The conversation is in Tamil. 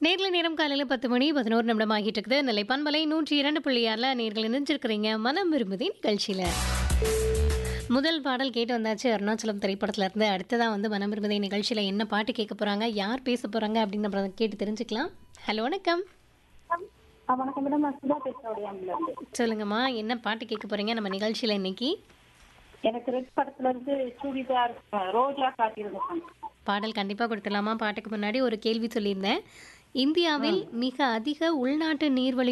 நேர்ல நேரம் காலையில் பத்து மணி பதினோரு நிமிடம் ஆகிட்டு இருக்குது நெல்லை பண்பலை நூற்றி இரண்டு புள்ளி ஆறில் நேர்கள் இணைஞ்சிருக்கிறீங்க மனம் விரும்புதி நிகழ்ச்சியில் முதல் பாடல் கேட்டு வந்தாச்சு அருணாச்சலம் திரைப்படத்துல இருந்து அடுத்ததான் வந்து மனம் விரும்புதி நிகழ்ச்சியில் என்ன பாட்டு கேட்க போகிறாங்க யார் பேச போகிறாங்க அப்படின்னு நம்ம கேட்டு தெரிஞ்சுக்கலாம் ஹலோ வணக்கம் ஆ, வணக்கம் மேடம் நான் சுதா பேசுறேன் உடையாம்புல இருந்து சொல்லுங்கம்மா என்ன பாட்டு கேட்க போகிறீங்க நம்ம நிகழ்ச்சியில் இன்னைக்கு எனக்கு ரெட் படத்துல இருந்து சுடிதார் அஹ், ரோஜா காட்டியிருந்தேன் பாடல் கண்டிப்பாக கொடுத்துடலாமா பாட்டுக்கு முன்னாடி ஒரு கேள்வி சொல்லியிருந்தேன் இந்தியாவில் மிக அதிக உள்நாட்டு நீர்வழி